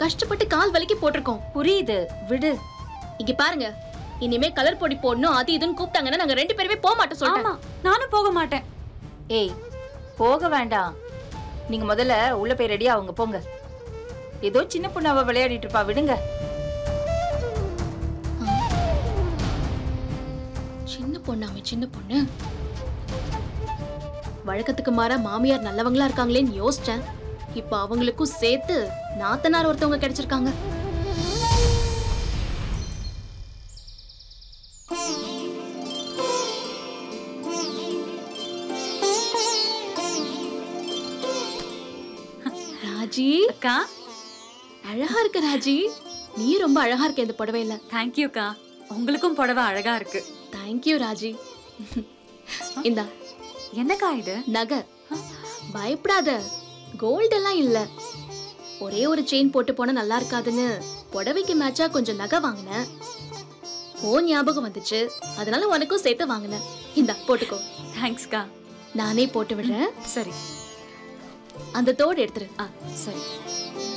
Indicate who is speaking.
Speaker 1: கஷ்டப்பட்டு கால் வலிக்கு போட்டிருக்கோம்
Speaker 2: புரியுது விடு
Speaker 1: இங்க பாருங்க இனிமே கலர் பொடி போடணும் அது இதுன்னு கூப்பிட்டாங்கன்னா நாங்க ரெண்டு பேருமே போக மாட்டோம் சொல்றேன்
Speaker 3: ஆமா நானும் போக மாட்டேன்
Speaker 2: ஏய் போக வேண்டாம் நீங்க முதல்ல உள்ள போய் ரெடியா அவங்க போங்க ஏதோ சின்ன பொண்ணு அவ விளையாடிட்டு இருப்பா விடுங்க
Speaker 1: சின்ன பொண்ணாமே சின்ன பொண்ணு வழக்கத்துக்கு மாறா மாமியார் நல்லவங்களா இருக்காங்களேன்னு யோசிச்சேன் இப்ப அவங்களுக்கும் சேர்த்து நாத்தனார் ஒருத்தவங்க கிடைச்சிருக்காங்க ராஜி
Speaker 3: அக்கா
Speaker 1: அழகா இருக்க ராஜி நீ ரொம்ப அழகா இருக்க இந்த புடவையில
Speaker 3: தேங்க்யூக்கா உங்களுக்கும் புடவை அழகா இருக்கு
Speaker 1: தேங்க்யூ ராஜி இந்தா
Speaker 3: என்னக்கா இது
Speaker 1: நகை பயப்படாத கோல்ட் எல்லாம் இல்ல ஒரே ஒரு செயின் போட்டு போனா நல்லா இருக்காதுன்னு புடவைக்கு மேட்சா கொஞ்சம் நகை வாங்கினேன் ஓ ஞாபகம் வந்துச்சு அதனால உனக்கும் சேர்த்து வாங்கினேன் இந்தா போட்டுக்கோ
Speaker 3: தேங்க்ஸ்க்கா
Speaker 1: நானே போட்டு விடுறேன்
Speaker 3: சரி
Speaker 1: அந்த தோடு எடுத்துரு
Speaker 3: ஆ சரி